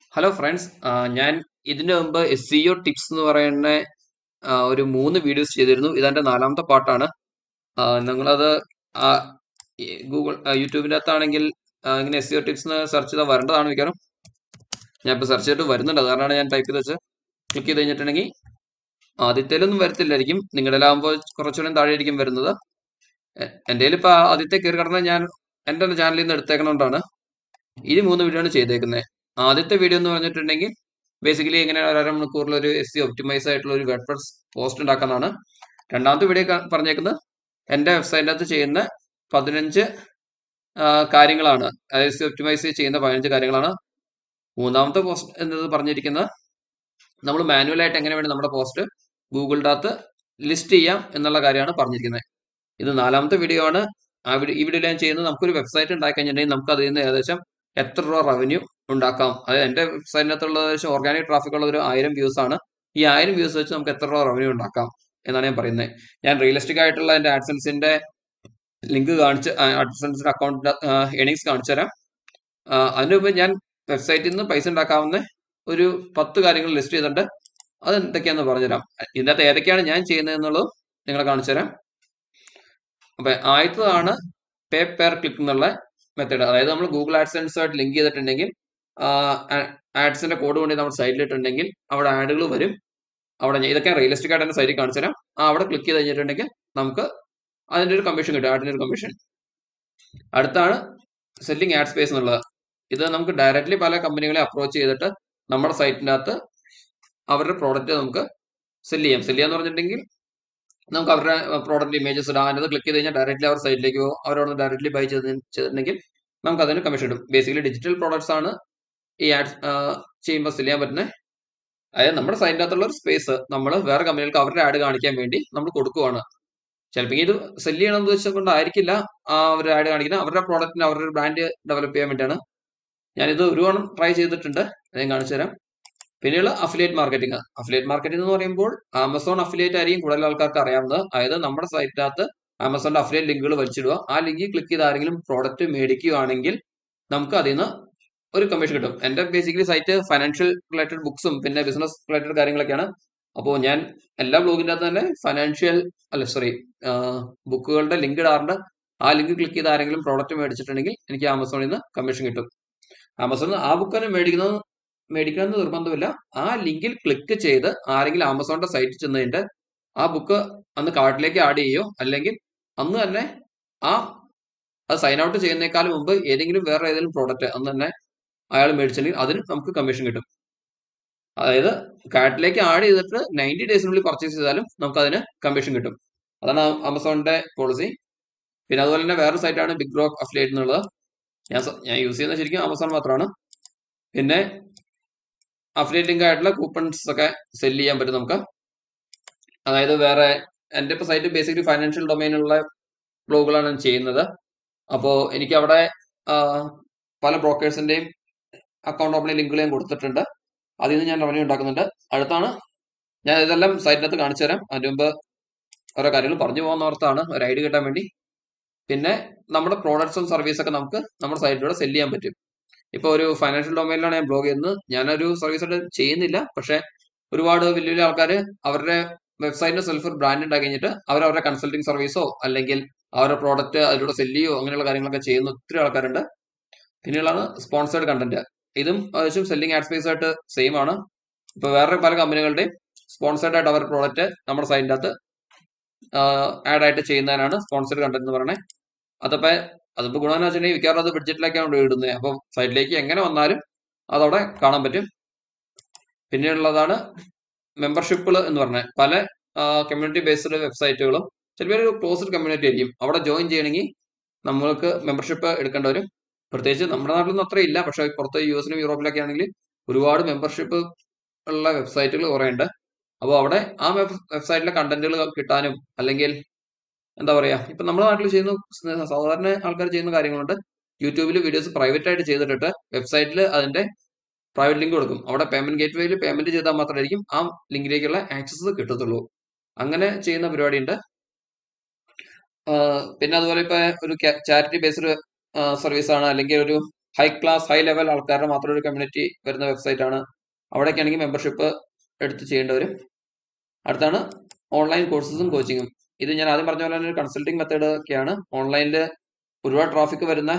hello friends ഞാൻ ഇതിനു മുമ്പ് എസ് സി ഒ ടിപ്സ് എന്ന് പറയുന്ന ആ, ഒരു മൂന്ന് വീഡിയോസ് ചെയ്തിരുന്നു ഇതെന്റെ നാലാമത്തെ പാർട്ടാണ് ആ, നിങ്ങളത് ആ, ഈ ഗൂഗിൾ ആ, യൂട്യൂബിൻ്റെ അകത്താണെങ്കിൽ ആ, ഇങ്ങനെ S E O tips search ചെയ്താൽ വരേണ്ടതാണ് മിക്കവാറും ഞാൻ ഇപ്പോൾ സെർച്ച് ചെയ്തിട്ട് വരുന്നുണ്ട് അതാണ് ഞാൻ ടൈപ്പ് ചെയ്ത് വെച്ച് ക്ലിക്ക് ചെയ്ത് കഴിഞ്ഞിട്ടുണ്ടെങ്കിൽ ആദ്യത്തേലൊന്നും വരത്തില്ലായിരിക്കും നിങ്ങളുടെ ആകുമ്പോൾ കുറച്ചുകൂടെ താഴെ ആയിരിക്കും വരുന്നത് എ- എൻ്റെ കയ്യിൽ ഇപ്പോൾ ആദ്യത്തെ കയറി കിടന്ന ഞാൻ എൻ്റെ ചാനലിൽ നിന്ന് എടുത്തേക്കണോണ്ടാണ് ഈ മൂന്ന് വീഡിയോ ആണ് ചെയ്തേക്കുന്നത് ആദ്യത്തെ വീഡിയോ എന്ന് പറഞ്ഞിട്ടുണ്ടെങ്കിൽ ബേസിക്കലി എങ്ങനെ ഒരു അരമണിക്കൂറിൽ ഒരു എസ് സി ഒപ്റ്റിമൈസ് ആയിട്ടുള്ള ഒരു വെബ്സൈറ്റ് പോസ്റ്റ് ഉണ്ടാക്കാനാണ് രണ്ടാമത്തെ വീഡിയോ ക- പറഞ്ഞേക്കുന്നത് എൻ്റെ വെബ്സൈറ്റിനകത്ത് ചെയ്യുന്ന പതിനഞ്ച് ആ, കാര്യങ്ങളാണ് എസ് സി ഒപ്റ്റിമൈസ് ചെയ്യുന്ന പതിനഞ്ച് കാര്യങ്ങളാണ് മൂന്നാമത്തെ പോസ്റ്റ് എന്നത് പറഞ്ഞിരിക്കുന്നത് നമ്മൾ മാനുവലായിട്ട് എങ്ങനെ വേണം നമ്മുടെ പോസ്റ്റ് ഗൂഗിളിൻ്റെ അകത്ത് ലിസ്റ്റ് ചെയ്യാം എന്നുള്ള കാര്യമാണ് പറഞ്ഞിരിക്കുന്നത് ഇത് നാലാമത്തെ വീഡിയോ ആണ് ആ വീഡിയോ ഈ വീഡിയോയിൽ ഞാൻ ചെയ്യുന്നത് നമുക്കൊരു വെബ്സൈറ്റ് ഉണ്ടാക്കി കഴിഞ്ഞിട്ടുണ്ടെങ്കിൽ നമുക്ക് അതിൽ നിന്ന് ഏകദേശം എത്ര രൂപ റവന്യൂ ഉണ്ടാക്കാം അതായത് എൻ്റെ വെബ്സൈറ്റിനകത്തുള്ള ഏകദേശം ഓർഗാനിക് ട്രാഫിക് ഉള്ള ഒരു ആയിരം വ്യൂസ് ആണ് ഈ ആയിരം വ്യൂസ് വെച്ച് നമുക്ക് എത്ര രൂപ റവന്യൂ ഉണ്ടാക്കാം എന്നാണ് ഞാൻ പറയുന്നത് ഞാൻ റിയലിസ്റ്റിക് ആയിട്ടുള്ള എൻ്റെ ആഡ്സൻസിന്റെ ലിങ്ക് കാണിച്ച് ആഡ്സൻസിന്റെ അക്കൗണ്ട് എണിങ്സ് കാണിച്ചു തരാം ആ, അതിനു മുമ്പ് ഞാൻ വെബ്സൈറ്റിൽ നിന്ന് പൈസ ഉണ്ടാക്കാവുന്ന ഒരു പത്ത് കാര്യങ്ങൾ ലിസ്റ്റ് ചെയ്തിട്ടുണ്ട് അത് എന്തൊക്കെയാണെന്ന് പറഞ്ഞുതരാം ഇതിനകത്ത് ഏതൊക്കെയാണ് ഞാൻ ചെയ്യുന്നത് എന്നുള്ളത് നിങ്ങളെ കാണിച്ചു തരാം അപ്പൊ ആദ്യത്തതാണ് പേ പെർ ക്ലിക്ക് എന്നുള്ള മെത്തേഡ് അതായത് നമ്മൾ ഗൂഗിൾ ആഡ്സൻസ് ആയിട്ട് ലിങ്ക് ചെയ്തിട്ടുണ്ടെങ്കിൽ ആഡ്സിന്റെ കോഡ് കൊണ്ട് നമ്മൾ സൈറ്റിൽ ഇട്ടിട്ടുണ്ടെങ്കിൽ അവിടെ ആഡുകൾ വരും അവിടെ ഞാൻ- ഇതൊക്കെ റിയലിസ്റ്റിക് ആയിട്ട് തന്നെ സൈറ്റിൽ കാണിച്ചു തരാം ആ അവിടെ ക്ലിക്ക് ചെയ്ത് കഴിഞ്ഞിട്ടുണ്ടെങ്കിൽ നമുക്ക് അതിന്റെ ഒരു കമ്മീഷൻ കിട്ടും ആഡിന്റെ ഒരു കമ്മീഷൻ അടുത്താണ് സെല്ലിംഗ് ആഡ് സ്പേസ് എന്നുള്ളത് ഇത് നമുക്ക് ഡയറക്റ്റ്ലി പല കമ്പനികളെ അപ്രോച്ച് ചെയ്തിട്ട് നമ്മുടെ സൈറ്റിൻ്റെ അകത്ത് അവരുടെ പ്രോഡക്റ്റ് നമുക്ക് സെല് ചെയ്യാം സെല് ചെയ്യാന്ന് പറഞ്ഞിട്ടുണ്ടെങ്കിൽ നമുക്ക് അവരുടെ പ്രോഡക്റ്റ് ഇമേജസ് ഇടാം അതിനകത്ത് ക്ലിക്ക് ചെയ്ത് കഴിഞ്ഞാൽ ഡയറക്റ്റ്ലി അവർ സൈറ്റിലേക്ക് പോകും അവരോട് ഡയറക്റ്റ്ലി ബൈ ചെയ്ത് ചെയ്തിട്ടുണ്ടെങ്കിൽ നമുക്ക് അതിന് കമ്മീഷൻ കിട്ടും ബേസിക്കലി ഡിജിറ്റൽ പ്രോഡക്ട്സ് ആണ് ഈ ആഡ് ചെയ്യുമ്പോൾ സെല് ചെയ്യാൻ പറ്റുന്നത് അതായത് നമ്മുടെ സൈറ്റിൻ്റെ അകത്തുള്ള ഒരു സ്പേസ് നമ്മൾ വേറെ കമ്പനികൾക്ക് അവരുടെ ആഡ് കാണിക്കാൻ വേണ്ടി നമ്മൾ കൊടുക്കുവാണ് ചിലപ്പോൾ ഇത് സെല് ചെയ്യണം എന്ന് വെച്ചുകൊണ്ടായിരിക്കില്ല ആ ഒരു ആഡ് കാണിക്കുന്നത് അവരുടെ പ്രോഡക്റ്റിന് അവരുടെ ബ്രാൻഡ് ഡെവലപ്പ് ചെയ്യാൻ വേണ്ടിയാണ് ഞാനിത് ഒരുപാട് ട്രൈ ചെയ്തിട്ടുണ്ട് അത് ഞാൻ കാണിച്ചു തരാം പിന്നെയുള്ള അഫിലിയേറ്റ് മാർക്കറ്റിംഗ് അഫിലിയേറ്റ് മാർക്കറ്റിംഗ് എന്ന് പറയുമ്പോൾ ആമസോൺ അഫിലിയേറ്റ് ആയിരിക്കും കൂടുതൽ ആൾക്കാർക്ക് അറിയാവുന്നത് അതായത് നമ്മുടെ സൈറ്റിനകത്ത് ആമസോണിന്റെ അഫിലിയേറ്റ് ലിങ്കുകൾ വലിച്ചിടുക ആ ലിങ്കിൽ ക്ലിക്ക് ചെയ്ത് ആരെങ്കിലും പ്രോഡക്റ്റ് മേടിക്കുകയാണെങ്കിൽ നമുക്ക് അതിൽ നിന്ന് ഒരു കമ്മീഷൻ കിട്ടും എൻ്റെ ബേസിക്കലി സൈറ്റ് ഫൈനാൻഷ്യൽ റിലേറ്റഡ് ബുക്സും പിന്നെ ബിസിനസ് റിലേറ്റഡ് കാര്യങ്ങളൊക്കെയാണ് അപ്പോൾ ഞാൻ എല്ലാ ബ്ലോഗിൻ്റെ അകത്ത് തന്നെ ഫൈനാൻഷ്യൽ അല്ല സോറി ബുക്കുകളുടെ ലിങ്ക് ഇടാറുണ്ട് ആ ലിങ്ക് ക്ലിക്ക് ചെയ്ത് ആരെങ്കിലും പ്രോഡക്റ്റ് മേടിച്ചിട്ടുണ്ടെങ്കിൽ എനിക്ക് ആമസോണിൽ നിന്ന് കമ്മീഷൻ കിട്ടും ആമസോണിൽ നിന്ന് ആ ബുക്ക് തന്നെ മേടിക്കുന്നത് മേടിക്കണമെന്ന് നിർബന്ധമില്ല ആ ലിങ്കിൽ ക്ലിക്ക് ചെയ്ത് ആരെങ്കിലും ആമസോണിന്റെ സൈറ്റിൽ ചെന്നതിന്റെ ആ ബുക്ക് അന്ന് കാർട്ടിലേക്ക് ആഡ് ചെയ്യോ അല്ലെങ്കിൽ അന്ന് തന്നെ ആ അത് സൈൻ ഔട്ട് ചെയ്യുന്നേക്കാളും മുമ്പ് ഏതെങ്കിലും വേറെ ഏതെങ്കിലും പ്രോഡക്റ്റ് അന്ന് തന്നെ അയാൾ മേടിച്ചിട്ടുണ്ടെങ്കിൽ അതിന് നമുക്ക് കമ്മീഷൻ കിട്ടും അതായത് കാർട്ടിലേക്ക് ആഡ് ചെയ്തിട്ട് നയൻറ്റി ഡേയ്സിനുള്ളിൽ പർച്ചേസ് ചെയ്താലും നമുക്ക് അതിന് കമ്മീഷൻ കിട്ടും അതാണ് ആമസോണിന്റെ പോളിസി പിന്നെ അതുപോലെ തന്നെ വേറെ സൈറ്റാണ് ബിഗ് റോക്ക് അഫിലിയേറ്റ് എന്നുള്ളത് ഞാൻ സ- ഞാൻ യൂസ് ചെയ്യുന്നത് ശരിക്കും ആമസോൺ മാത്രമാണ് പിന്നെ അഫിലിയേറ്റ് ലിങ്ക് ആയിട്ടുള്ള കൂപ്പൺസ് ഒക്കെ സെല് ചെയ്യാൻ പറ്റും നമുക്ക് അതായത് വേറെ എൻ്റെ ഇപ്പോൾ സൈറ്റ് ബേസിക്കലി ഫൈനാൻഷ്യൽ ഡൊമൈനുള്ള ബ്ലോഗുകളാണ് ഞാൻ ചെയ്യുന്നത് അപ്പോൾ എനിക്ക് അവിടെ ആ, പല ബ്രോക്കേഴ്സിൻ്റെയും അക്കൗണ്ട് ഓപ്പണിംഗ് ലിങ്കുകൾ ഞാൻ കൊടുത്തിട്ടുണ്ട് അതിൽ നിന്ന് ഞാൻ റവന്യൂ ഉണ്ടാക്കുന്നുണ്ട് അടുത്താണ് ഞാൻ ഇതെല്ലാം സൈറ്റിനകത്ത് കാണിച്ചു തരാം അതിന് മുമ്പ് ഓരോ കാര്യങ്ങൾ പറഞ്ഞു പോകുന്ന ഓർത്താണ് ഒരു ഐഡിയ കിട്ടാൻ വേണ്ടി പിന്നെ നമ്മുടെ പ്രോഡക്ട്സും സർവീസൊക്കെ നമുക്ക് നമ്മുടെ സൈറ്റിലൂടെ സെല് ചെയ്യാൻ പറ്റും ഇപ്പോൾ ഒരു ഫൈനാൻഷ്യൽ ഡൊമൈനിലാണ് ഞാൻ ബ്ലോഗ് ചെയ്യുന്നത് ഞാനൊരു സർവീസ് ആയിട്ട് ചെയ്യുന്നില്ല പക്ഷെ ഒരുപാട് വലിയ വലിയ ആൾക്കാർ അവരുടെ വെബ്സൈറ്റിന് സെൽഫ് ഒരു ബ്രാൻഡ് ഉണ്ടാക്കി കഴിഞ്ഞിട്ട് അവർ അവരുടെ കൺസൾട്ടിങ് സർവീസോ അല്ലെങ്കിൽ അവരുടെ പ്രോഡക്റ്റ് അതിലൂടെ സെല് ചെയ്യോ അങ്ങനെയുള്ള കാര്യങ്ങളൊക്കെ ചെയ്യുന്ന ഒത്തിരി ആൾക്കാരുണ്ട് പിന്നെയുള്ളതാണ് സ്പോൺസേഡ് കണ്ടന്റ് ഇതും ഏകദേശം സെല്ലിംഗ് ആഡ് സ്പേസ് ആയിട്ട് സെയിം ആണ് ഇപ്പൊ വേറെ പല കമ്പനികളുടെയും സ്പോൺസേഡ് ആയിട്ട് അവരുടെ പ്രോഡക്റ്റ് നമ്മുടെ സൈറ്റിൻ്റെ അകത്ത് ആഡ് ആയിട്ട് ചെയ്യുന്നതിനാണ് സ്പോൺസേഡ് കണ്ടന്റ് എന്ന് പറയുന്നത് അതപ്പോ അതിപ്പോ ഗുണമെന്ന് വെച്ചിട്ടുണ്ടെങ്കിൽ മിക്കവാറും അത് ബഡ്ജറ്റിലേക്കാണ് ഇടുന്നത് അപ്പോൾ സൈറ്റിലേക്ക് എങ്ങനെ വന്നാലും അതവിടെ കാണാൻ പറ്റും പിന്നെയുള്ളതാണ് മെമ്പർഷിപ്പുകൾ എന്ന് പറഞ്ഞാൽ പല കമ്മ്യൂണിറ്റി ബേസ്ഡ് വെബ്സൈറ്റുകളും ചിലപ്പോൾ ഒരു ക്ലോസ്ഡ് കമ്മ്യൂണിറ്റി ആയിരിക്കും അവിടെ ജോയിൻ ചെയ്യണമെങ്കിൽ നമ്മൾക്ക് മെമ്പർഷിപ്പ് എടുക്കേണ്ടി വരും പ്രത്യേകിച്ച് നമ്മുടെ നാട്ടിലൊന്നും അത്ര ഇല്ല പക്ഷേ പുറത്ത് യു എസിലും യൂറോപ്പിലൊക്കെ ആണെങ്കിൽ ഒരുപാട് മെമ്പർഷിപ്പ് ഉള്ള വെബ്സൈറ്റുകൾ കുറേ ഉണ്ട് അപ്പോൾ അവിടെ ആ വെബ്സൈറ്റിലെ കണ്ടന്റുകൾ കിട്ടാനും അല്ലെങ്കിൽ എന്താ പറയാ ഇപ്പൊ നമ്മുടെ നാട്ടിൽ ചെയ്യുന്ന സ് സാധാരണ ആൾക്കാർ ചെയ്യുന്ന കാര്യങ്ങളുണ്ട് യൂട്യൂബിൽ വീഡിയോസ് പ്രൈവറ്റ് ആയിട്ട് ചെയ്തിട്ടിട്ട് വെബ്സൈറ്റിൽ അതിന്റെ പ്രൈവറ്റ് ലിങ്ക് കൊടുക്കും അവിടെ പേയ്മെന്റ് ഗേറ്റ് വേയിൽ പേയ്മെന്റ് ചെയ്താൽ മാത്രമായിരിക്കും ആ ലിങ്കിലേക്കുള്ള ആക്സസ് കിട്ടത്തുള്ളൂ അങ്ങനെ ചെയ്യുന്ന പരിപാടി ഉണ്ട് പിന്നെ അതുപോലെ ഇപ്പൊ ഒരു ചാരിറ്റി ബേസ്ഡ് സർവീസ് ആണ് അല്ലെങ്കിൽ ഒരു ഹൈ ക്ലാസ് ഹൈ ലെവൽ ആൾക്കാരുടെ മാത്രം ഒരു കമ്മ്യൂണിറ്റി വരുന്ന വെബ്സൈറ്റ് ആണ് അവിടേക്ക് ആണെങ്കിൽ മെമ്പർഷിപ്പ് എടുത്ത് ചെയ്യേണ്ടി വരും അടുത്താണ് ഓൺലൈൻ കോഴ്സസും കോച്ചിങ്ങും ഇത് ഞാൻ ആദ്യം പറഞ്ഞ പോലെ തന്നെ ഒരു കൺസൾട്ടിങ് മെത്തേഡ് ഒക്കെയാണ് ഓൺലൈനിൽ ഒരുപാട് ട്രാഫിക് വരുന്ന